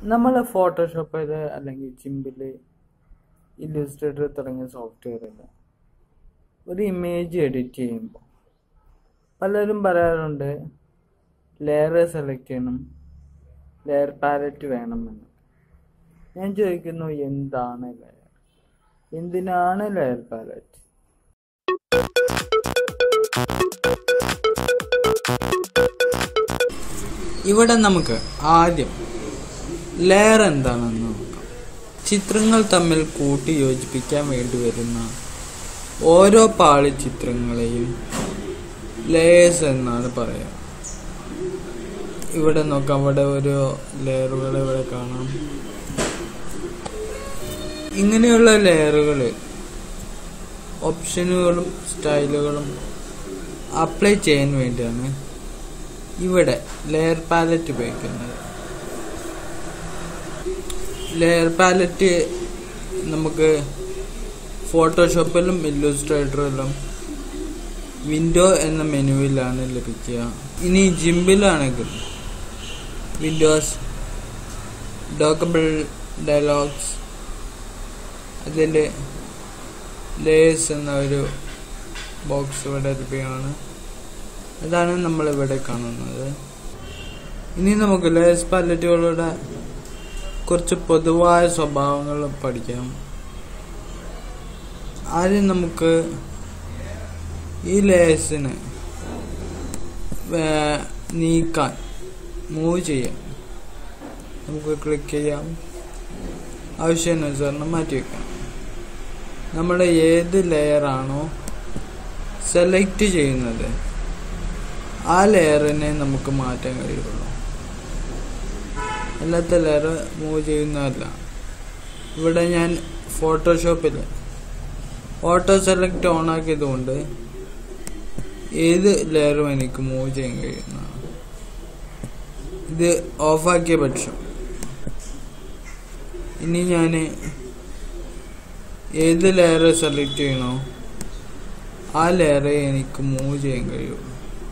നമ്മൾ ഫോട്ടോഷോപ്പിൽ അല്ലെങ്കിൽ ചിമ്പിൽ ഇല്ലുസ്ട്രേറ്റർ തുടങ്ങിയ സോഫ്റ്റ്വെയറിൽ ഒരു ഇമേജ് എഡിറ്റ് ചെയ്യുമ്പോൾ പലരും പറയാറുണ്ട് ലെയർ സെലക്ട് ചെയ്യണം ലെയർ പാലറ്റ് വേണമെന്ന് ഞാൻ ചോദിക്കുന്നു എന്താണ് ലെയർ എന്തിനാണ് ലെയർ പാലറ്റ് ഇവിടെ നമുക്ക് ആദ്യം ലെയർ എന്താണെന്ന് നോക്കാം ചിത്രങ്ങൾ തമ്മിൽ കൂട്ടി യോജിപ്പിക്കാൻ വേണ്ടി വരുന്ന ഓരോ പാളി ചിത്രങ്ങളെയും ലേയേഴ്സ് എന്നാണ് പറയുക ഇവിടെ നോക്കാം ഇവിടെ ഒരു ലെയറുകൾ ഇവിടെ കാണാം ഇങ്ങനെയുള്ള ലെയറുകൾ ഓപ്ഷനുകളും സ്റ്റൈലുകളും അപ്ലൈ ചെയ്യാൻ വേണ്ടിയാണ് ഇവിടെ ലെയർ പാലറ്റ് ഉപയോഗിക്കുന്നത് ലെയർ പാലറ്റ് നമുക്ക് ഫോട്ടോഷോപ്പിലും ഇല്ലുസ്ട്രേറ്ററിലും വിൻഡോ എന്ന മെനുവിലാണ് ലഭിക്കുക ഇനി ജിംബിലാണെങ്കിൽ വിൻഡോസ് ഡോക്കബിൾ ഡയലോഗ്സ് അതിൻ്റെ ലേയേഴ്സ് എന്ന ഒരു ബോക്സ് ഇവിടെ ലഭ്യമാണ് അതാണ് നമ്മൾ ഇവിടെ കാണുന്നത് ഇനി നമുക്ക് ലേയേഴ്സ് പാലറ്റുകളുടെ കുറച്ച് പൊതുവായ സ്വഭാവങ്ങൾ പഠിക്കാം ആദ്യം നമുക്ക് ഈ ലേയേഴ്സിന് നീക്കാൻ മൂവ് ചെയ്യാം നമുക്ക് ക്ലിക്ക് ചെയ്യാം ആവശ്യാനുസരണം മാറ്റി വെക്കാം നമ്മൾ ഏത് ലെയറാണോ സെലക്ട് ചെയ്യുന്നത് ആ ലെയറിനെ നമുക്ക് മാറ്റാൻ കഴിയുള്ളൂ അല്ലാത്ത ലെയർ മൂവ് ചെയ്യുന്നതല്ല ഇവിടെ ഞാൻ ഫോട്ടോഷോപ്പിൽ ഓട്ടോ സെലക്ട് ഓൺ ആക്കിയതുകൊണ്ട് ഏത് ലെയറും എനിക്ക് മൂവ് ചെയ്യാൻ കഴിയുന്നതാണ് ഇത് ഓഫാക്കിയ പക്ഷം ഇനി ഞാൻ ഏത് ലെയർ സെലക്ട് ചെയ്യണോ ആ ലെയറെ എനിക്ക് മൂവ് ചെയ്യാൻ കഴിയുള്ളൂ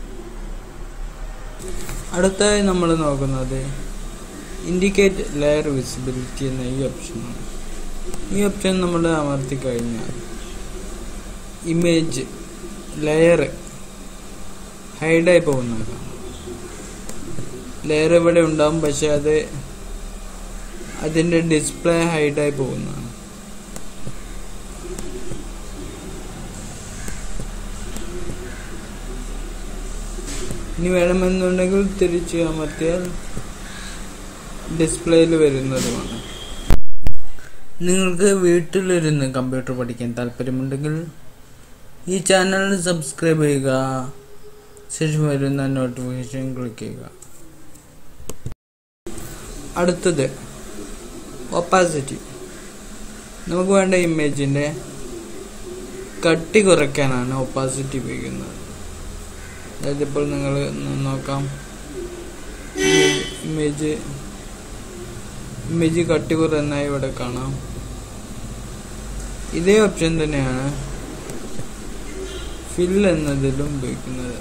അടുത്തായി നമ്മൾ നോക്കുന്നത് ഇൻഡിക്കേറ്റ് ലെയർ വിസിബിലിറ്റി എന്ന ഈ ഓപ്ഷനാണ് ഈ ഓപ്ഷൻ നമ്മൾ അമർത്തി കഴിഞ്ഞാൽ ഇമേജ് ലെയർ ഹൈഡായി പോകുന്നത് കാണാം ലെയർ ഇവിടെ ഉണ്ടാവും പക്ഷെ അത് അതിൻ്റെ ഡിസ്പ്ലേ ഹൈഡായി പോകുന്നതാണ് ഇനി വേണമെന്നുണ്ടെങ്കിൽ തിരിച്ച് അമർത്തിയാൽ ഡിസ്പ്ലേയിൽ വരുന്നതുമാണ് നിങ്ങൾക്ക് വീട്ടിലിരുന്ന് കമ്പ്യൂട്ടർ പഠിക്കാൻ താല്പര്യമുണ്ടെങ്കിൽ ഈ ചാനൽ സബ്സ്ക്രൈബ് ചെയ്യുക ശേഷം വരുന്ന നോട്ടിഫിക്കേഷൻ ക്ലിക്ക് ചെയ്യുക അടുത്തത് ഒപ്പാസിറ്റി നമുക്ക് വേണ്ട ഇമേജിൻ്റെ കട്ടി കുറയ്ക്കാനാണ് ഒപ്പാസിറ്റി ഉപയോഗിക്കുന്നത് അതായത് ഇപ്പോൾ നിങ്ങൾ നോക്കാം ഇമേജ് ഇമേജ് കട്ടി കുറന്നായി ഇവിടെ കാണാം ഇതേ ഓപ്ഷൻ തന്നെയാണ് ഫിൽ എന്നതിലും ഉപയോഗിക്കുന്നത്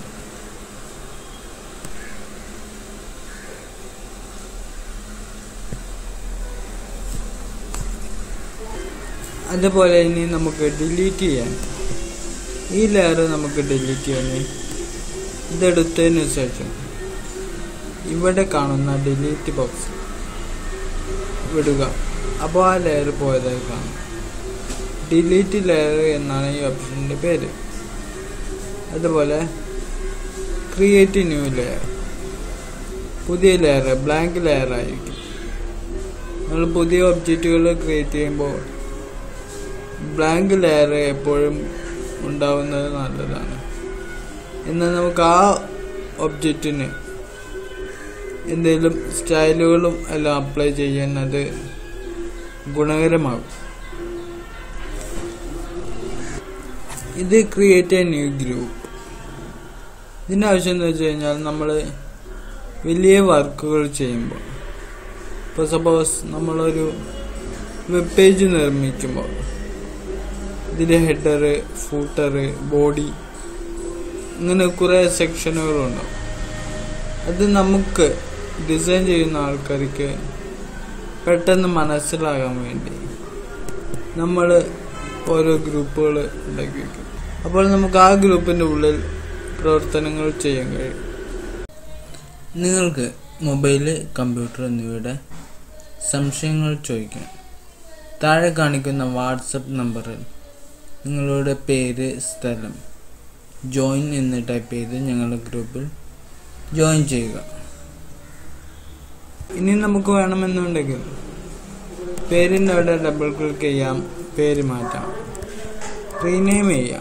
അതുപോലെ ഇനി നമുക്ക് ഡിലീറ്റ് ചെയ്യാൻ ഈ ലെയർ നമുക്ക് ഡിലീറ്റ് ചെയ്യാൻ ഇതെടുത്തതിന് ശേഷം ഇവിടെ കാണുന്ന ഡിലീറ്റ് ബോക്സ് വിടുക അപ്പോൾ ആ ലെയർ പോയതായി കാണും ഡിലീറ്റ് ലെയർ എന്നാണ് ഈ ഓപ്ഷൻ്റെ പേര് അതുപോലെ ക്രിയേറ്റ് ന്യൂ ലെയർ പുതിയ ലെയർ ബ്ലാങ്ക് ലെയർ ആയിരിക്കും നമ്മൾ പുതിയ ഒബ്ജക്റ്റുകൾ ക്രിയേറ്റ് ചെയ്യുമ്പോൾ ബ്ലാങ്ക് ലെയർ എപ്പോഴും ഉണ്ടാവുന്നത് നല്ലതാണ് എന്നാൽ നമുക്ക് ആ ഒബ്ജക്റ്റിന് എന്തെങ്കിലും സ്റ്റൈലുകളും എല്ലാം അപ്ലൈ ചെയ്യാൻ അത് ഗുണകരമാകും ഇത് ക്രിയേറ്റ് എ ന്യൂ ഗ്രൂപ്പ് ഇതിൻ്റെ ആവശ്യം എന്ന് വെച്ച് കഴിഞ്ഞാൽ നമ്മൾ വലിയ വർക്കുകൾ ചെയ്യുമ്പോൾ ഇപ്പോൾ സപ്പോസ് നമ്മളൊരു വെബ് പേജ് നിർമ്മിക്കുമ്പോൾ ഇതിൽ ഹെഡർ ഫൂട്ടർ ബോഡി ഇങ്ങനെ കുറേ സെക്ഷനുകളുണ്ടാവും അത് നമുക്ക് ഡിസൈൻ ചെയ്യുന്ന ആൾക്കാർക്ക് പെട്ടെന്ന് മനസ്സിലാകാൻ വേണ്ടി നമ്മൾ ഓരോ ഗ്രൂപ്പുകൾ ഉണ്ടാക്കി വയ്ക്കും അപ്പോൾ നമുക്ക് ആ ഗ്രൂപ്പിൻ്റെ ഉള്ളിൽ പ്രവർത്തനങ്ങൾ ചെയ്യാൻ കഴിയും നിങ്ങൾക്ക് മൊബൈൽ കമ്പ്യൂട്ടർ എന്നിവയുടെ സംശയങ്ങൾ ചോദിക്കാം താഴെ കാണിക്കുന്ന വാട്സപ്പ് നമ്പറിൽ നിങ്ങളുടെ പേര് സ്ഥലം ജോയിൻ എന്ന് ടൈപ്പ് ചെയ്ത് ഞങ്ങളുടെ ഗ്രൂപ്പിൽ ജോയിൻ ചെയ്യുക ഇനി നമുക്ക് വേണമെന്നുണ്ടെങ്കിൽ പേരിൻ്റെ അവിടെ ഡബിൾ ക്ലിക്ക് ചെയ്യാം പേര് മാറ്റാം റീനെയിം ചെയ്യാം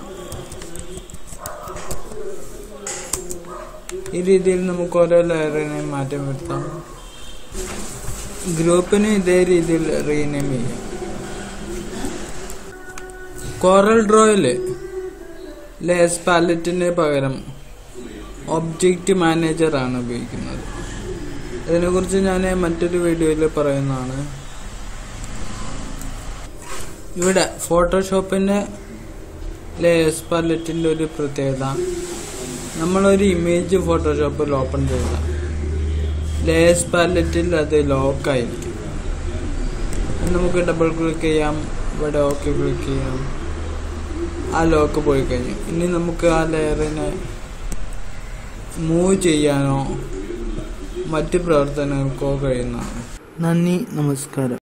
ഈ രീതിയിൽ നമുക്ക് ഓരോ ലെയറിനെയും മാറ്റം വരുത്താം ഗ്രൂപ്പിന് ഇതേ രീതിയിൽ റീനെയിം ചെയ്യാം കോറൽ ഡ്രോയിൽ ലേസ് പാലറ്റിന് പകരം ഒബ്ജക്റ്റ് മാനേജർ ആണ് ഉപയോഗിക്കുന്നത് ഇതിനെക്കുറിച്ച് ഞാൻ മറ്റൊരു വീഡിയോയിൽ പറയുന്നതാണ് ഇവിടെ ഫോട്ടോഷോപ്പിൻ്റെ ലേസ് പാലറ്റിൻ്റെ ഒരു പ്രത്യേകത നമ്മളൊരു ഇമേജ് ഫോട്ടോഷോപ്പിൽ ഓപ്പൺ ചെയ്ത ലേസ് പാലറ്റിൽ അത് ലോക്കായിരിക്കും നമുക്ക് ഡബിൾ ക്ലിക്ക് ചെയ്യാം ഇവിടെ ഓക്കെ ക്ലിക്ക് ചെയ്യാം ആ ലോക്ക് പോയി കഴിഞ്ഞു ഇനി നമുക്ക് ആ ലെയറിനെ മൂവ് ചെയ്യാനോ മറ്റ് പ്രവർത്തനങ്ങൾക്കോ കഴിയുന്നതാണ് നന്ദി നമസ്കാരം